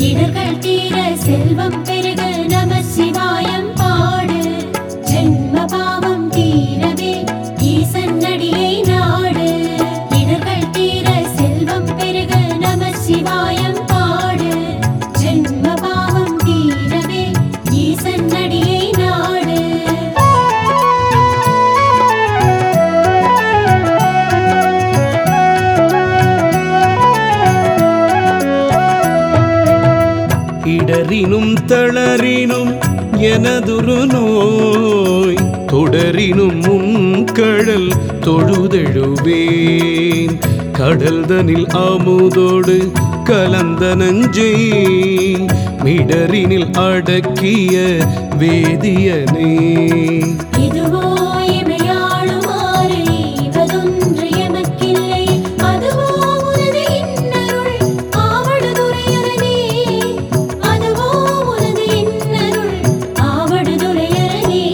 இடர்கள் தீர செல்வம் பெருக நம சிவாயம் பாடு ஜென்ம பாவம் தீரவே ஈசன் அடியை நாடு இடர்கள் தீர செல்வம் பெருக நம சிவாயம் பாடு ஜென்ம பாவம் தீரவே ஈசன் அடியை நாடு இடரினும் தளரினும் எனதுரு நோய் தொடரினும் முன்கடல் தொழுதெழுவேன் கடல்தனில் அமுதோடு கலந்த நஞ்சை மிடரினில் அடக்கிய வேதியனே இதுவோ இமையாளுமாறு ஈவதொன்று எமக்கில்லை அதுவோ உனது இன்னருள் ஆவடுதுறையரணே அதுவோ உனது இன்னருள் ஆவடுதுறையரணே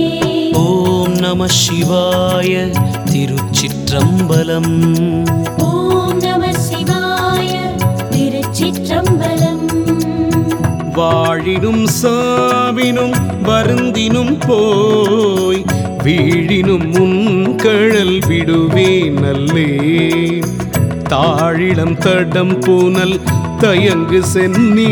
ஓம் நம சிவாய திருச்சிற்றம்பலம் ஓம் நம சிவாய திருச்சிற்றம்பலம் வாழினும் சாவினும் வருந்தினும் போய் வீழினும் முன்கழல் விடுவே நல்லே தாழிளம் தடம் பூனல் தயங்கு சென்னி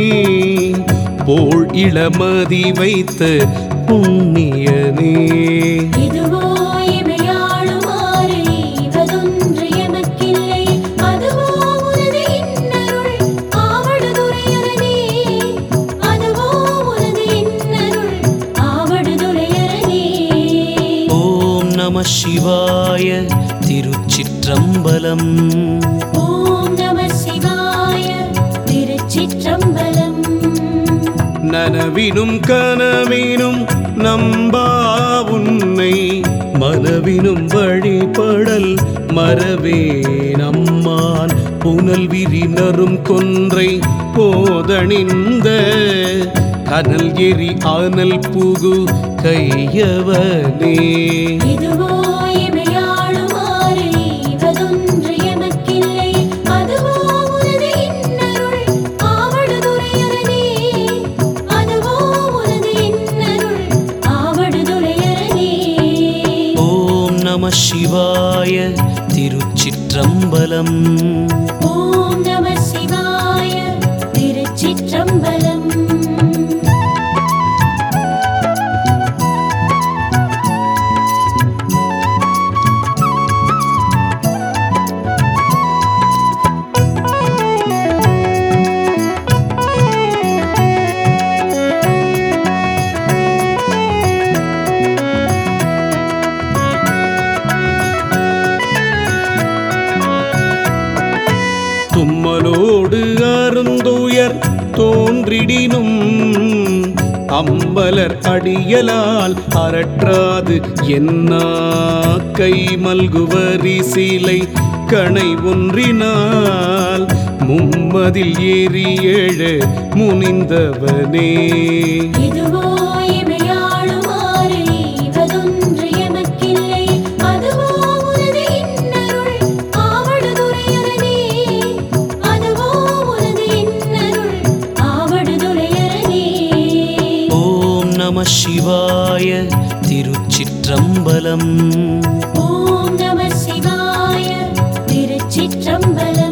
போல் இளமதி வைத்த புண்ணியனே இதுவோ இமையாளுமாறு ஈவதொன்று எமக்கில்லை அதுவோ உனது இன்னருள் ஆவடுதுறையரணே அதுவோ உனது இன்னருள் ஆவடுதுறையரணே ஓம் நம சிவாய திருச்சிற்றம்பலம் ஓம் நம சிவாய திருச்சிற்றம்பலம் நனவினும் கனவினும் நம்பா உன்னை மனவினும் வழிபடல் மறவே நம்மான் புனல் விரினரும் கொன்றை போதணிந்த கனல் எரி அனல் புகு கையவனே இதுவோ இமையாளுமாறு ஈவதொன்று எமக்கில்லை அதுவோ உனது இன்னருள் ஆவடுதுறையரணே அதுவோ உனது இன்னருள் ஆவடுதுறையரணே ஓம் நம சிவாய திருச்சிற்றம்பலம் ஓம் நம சிவாய திருச்சிற்றம்பலம் தும்மலோடு அருந்துயர் தோன்றிடினும் அம்பலர் அடியலால் அரற்றாது என்னா கை மல்குவரி சீலை கணை ஒன்றினால் மும்மதில் ஏறி ஏழ முனிந்தவனே இதுவோ இமையாளுமாறு ஈவதொன்று எமக்கில்லை அதுவோ உனது இன்னருள் ஆவடுதுறையரணே அதுவோ உனது இன்னருள் ஆவடுதுறையரணே ஓம் நம சிவாய திருச்சிற்றம்பலம் ஓம் நம சிவாய திருச்சிற்றம்பலம்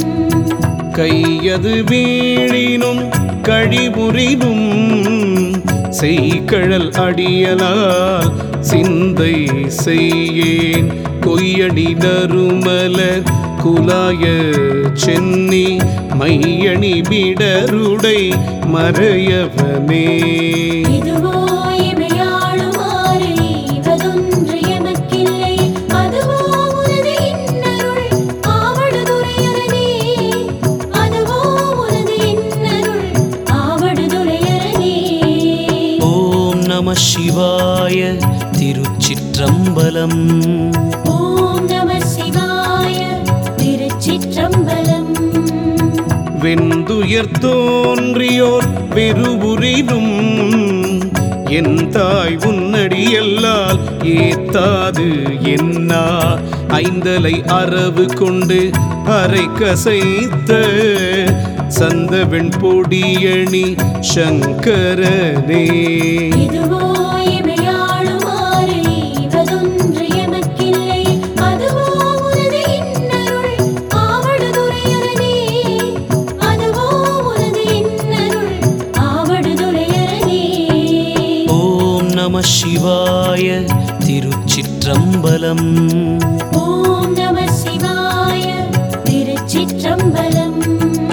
கையது வீழினும் கழிபுரினும் செய்கழல் அடியலால் சிந்தை செய்யேன் கொய்யடி நறுமலர் குலாய சென்னி மையணி விடருடை மறையவனே இதுவோ இமையாளுமாறு ஈவதொன்று எமக்கில்லை அதுவோ உனது இன்னருள் ஆவடுதுறையரணே அதுவோ உனது இன்னருள் ஆவடுதுறையரணே ஓம் நம சிவாய திருச்சிற்றம்பலம் ஓம் நம சிவாய திருச்சிற்றம்பலம் வெந்துயர் தோன்றியோர் பெருவுரினும் என் தாய் உன்னடியல்லால் ஏத்தாது என்னா ஐந்தலை அரவு கொண்டு அரை கசைத்த சந்தவெண் பொடியணி சங்கரனே இதுவோ இமையாளுமாறு ஈவதொன்று எமக்கில்லை அதுவோ உனது இன்னருள் ஆவடுதுறையரணே அதுவோ உனது இன்னருள் ஆவடுதுறையரணே ஓம் நம சிவாய திருச்சிற்றம்பலம் ஓம் நம சிவாய திருச்சிற்றம்பலம்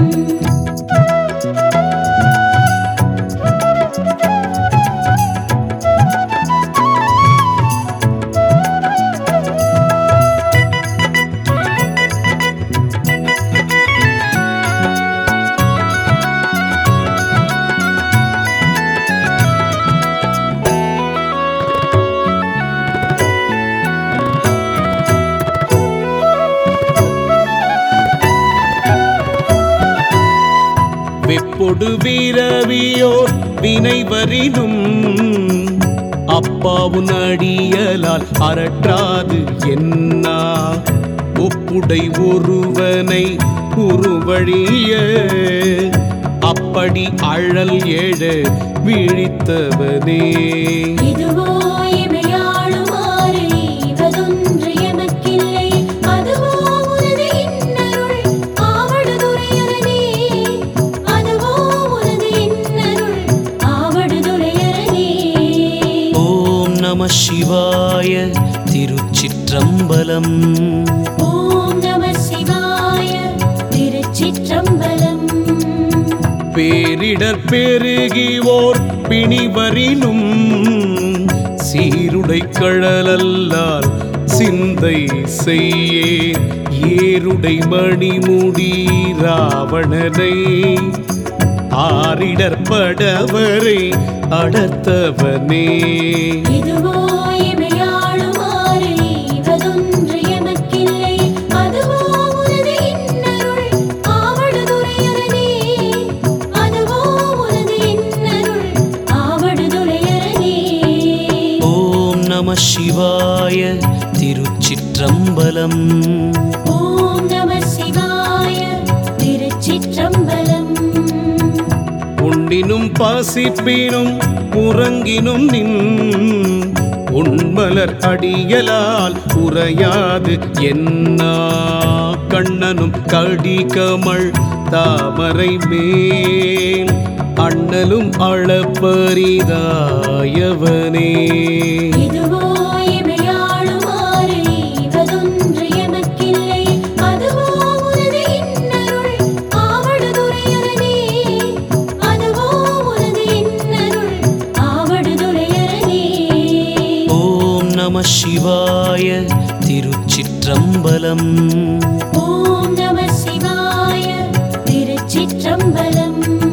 வெப்பொடு வீரவியோர் வினைவரினும் அப்பாவுன் அடியலால் அரற்றாது என்னா ஒப்புடை ஒருவனை உருவழிய அப்படி அழல் எழ விழித்தவனே இதுவோ இமையாளுமாறு ஈவதொன்று எமக்கில்லை அதுவோ உனது இன்னருள் ஆவடுதுறையரணே அதுவோ உனது இன்னருள் ஆவடுதுறையரணே ஓம் நம சிவாய திருச்சிற்றம்பலம் ஓம் நம சிவாய திருச்சிற்றம்பலம் பேரிடர் பெருகிவோர் பிணிவரினும் சீருடை கழலல்லால் சிந்தை செய்யே ஏருடை மணிமுடி ராவணனை ஆரிடர் படவரை அடர்த்தவனே இதுவோ இமையாளுமாறு ஈவதொன்று எமக்கில்லை அதுவோ உனது இன்னருள் ஆவடுதுறையரணே அதுவோ உனது இன்னருள் ஆவடுதுறையரணே ஓம் நம சிவாய திருச்சிற்றம்பலம் ஓம் நம சிவாய திருச்சிற்றம்பலம் உண்ணினும் பாசிப்பினும் உறங்கினும் நின் உண்மலர் அடியலால் உறையாது என்னா கண்ணனும் கடிகமள் தாமரை மேல் அண்ணலும் அளப்பரிதாயவனே இதுவோ இமையாளுமாறு ஈவதொன்று எமக்கில்லை அதுவோ உனது இன்னருள் ஆவடுதுறையரணே அதுவோ உனது இன்னருள் ஆவடுதுறையரணே ஓம் நம சிவாய திருச்சிற்றம்பலம் ஓம் நம சிவாய திருச்சிற்றம்பலம்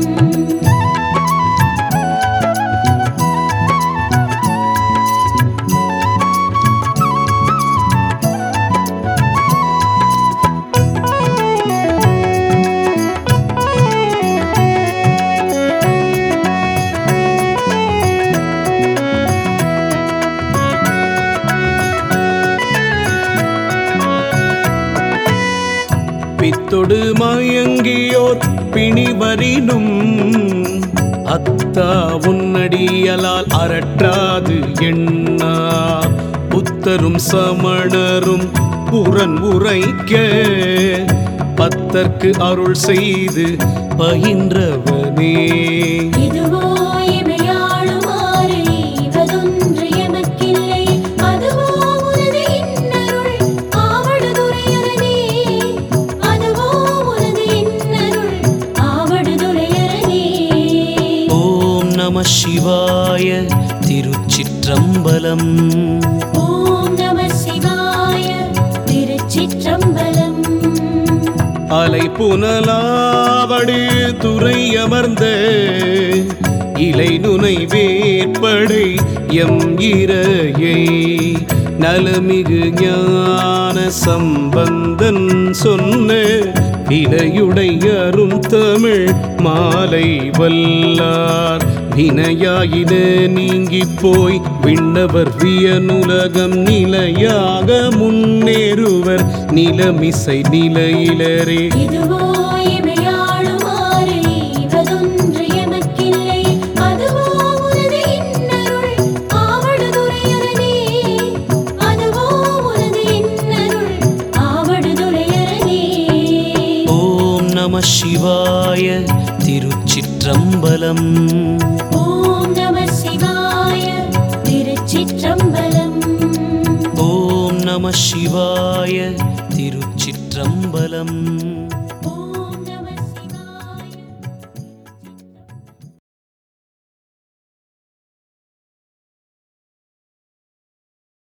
பித்தொடு மயங்கியோர் பிணிவரினும் அத்தா உன்னடியலால் அரற்றாது எண்ணா புத்தரும் சமணரும் புறன் உரைக்க பத்தர்க்கு அருள் செய்து பயின்றவனே இதுவோ இமையாளுமாறு ஈவதொன்று எமக்கில்லை அதுவோ உனது இன்னருள் ஆவடுதுறையரணே அதுவோ உனது இன்னருள் ஆவடுதுறையரணே ஓம் நம சிவாய திருச்சிற்றம்பலம் ஓம் நம சிவாய திருச்சிற்றம்பலம் அலை புனலாவடு துறை அமர்ந்த இலை நுனை வேற்படை எம் இரையை நலமிகு ஞான சம்பந்தன் சொன்ன விலையுடை அரும் தமிழ் மாலை வல்லார் வினையாயின நீங்கி போய் விண்ணவர் வியனுலகம் நிலையாக முன்னேறுவர் நிலமிசை நிலையிலரே இதுவோ இமையாளுமாறு நம சிவாய திருச்சிற்றம்பலம் ஓம் நம சிவாய திருச்சிற்றம்பலம் ஓம் நம சிவாய திருச்சிற்றம்பலம்